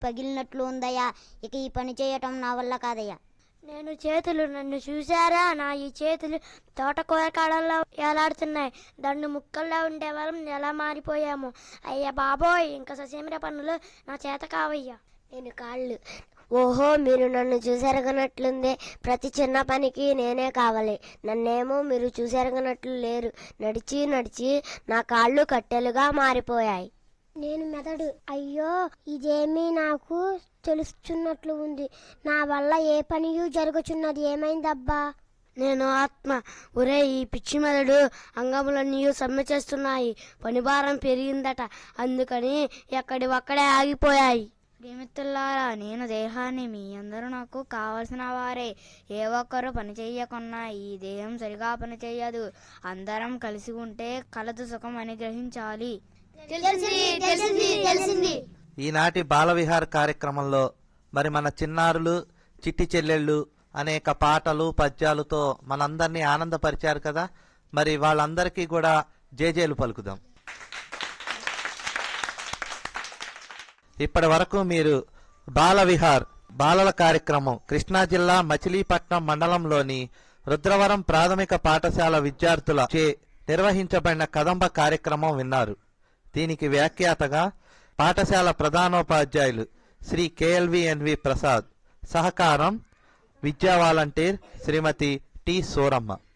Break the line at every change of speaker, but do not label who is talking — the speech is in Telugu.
పగిలినట్లు ఉందయ్యా ఇక ఈ పని చేయటం నా వల్ల కాదయ్యా
నేను చేతులు నన్ను చూసారా నా ఈ చేతులు తోటకూర కాడల్లో ఏలాడుతున్నాయి దండు ముక్కల్లో ఉండే వాళ్ళం ఎలా మారిపోయాము అయ్యా బాబోయ్ ఇంకా ససేమిర పనులు నా చేత కావయ్యా
నేను కాళ్ళు ఓహో మీరు నన్ను చూసెరగనట్లుందే ప్రతి చిన్న పనికి నేనే కావాలి నన్నేమో మీరు చూసెరగనట్లు లేరు నడిచి నడిచి నా కాళ్ళు కట్టెలుగా మారిపోయాయి నేను మెదడు అయ్యో ఇదేమీ నాకు తెలుస్తున్నట్లు ఉంది నా వల్ల ఏ పనియు జరుగుచున్నది ఏమైందబ్బా
నేను ఆత్మ ఒరే ఈ పిచ్చి మెదడు అంగములన్నీ సమ్మె చేస్తున్నాయి పనిభారం పెరిగిందట అందుకని ఎక్కడి ఒక్కడే ఆగిపోయాయి
ప్రియమిత్రులారా నేను దేహాన్ని మీ అందరూ నాకు కావలసిన వారే ఏ ఒక్కరు పని చెయ్యకున్నా ఈ దేహం సరిగా పని చెయ్యదు అందరం కలిసి ఉంటే కలదు సుఖం అని గ్రహించాలి
ఈనాటి బాలవిహార్ కార్యక్రమంలో మరి మన చిన్నారులు చిట్టి చెల్లెళ్ళు అనేక పాటలు పద్యాలతో మనందరినీ ఆనందపరిచారు కదా మరి వాళ్ళందరికీ కూడా జేజేలు పలుకుదాం ఇప్పటి వరకు మీరు బాలవిహార్ బాలల కార్యక్రమం కృష్ణా జిల్లా మచిలీపట్నం మండలంలోని రుద్రవరం ప్రాథమిక పాఠశాల విద్యార్థుల చే నిర్వహించబడిన కదంబ కార్యక్రమం విన్నారు దీనికి వ్యాఖ్యాతగా పాఠశాల ప్రధానోపాధ్యాయులు శ్రీ కేఎల్విఎన్వి ప్రసాద్ సహకారం విద్యా వాలంటీర్ శ్రీమతి టి సూరమ్మ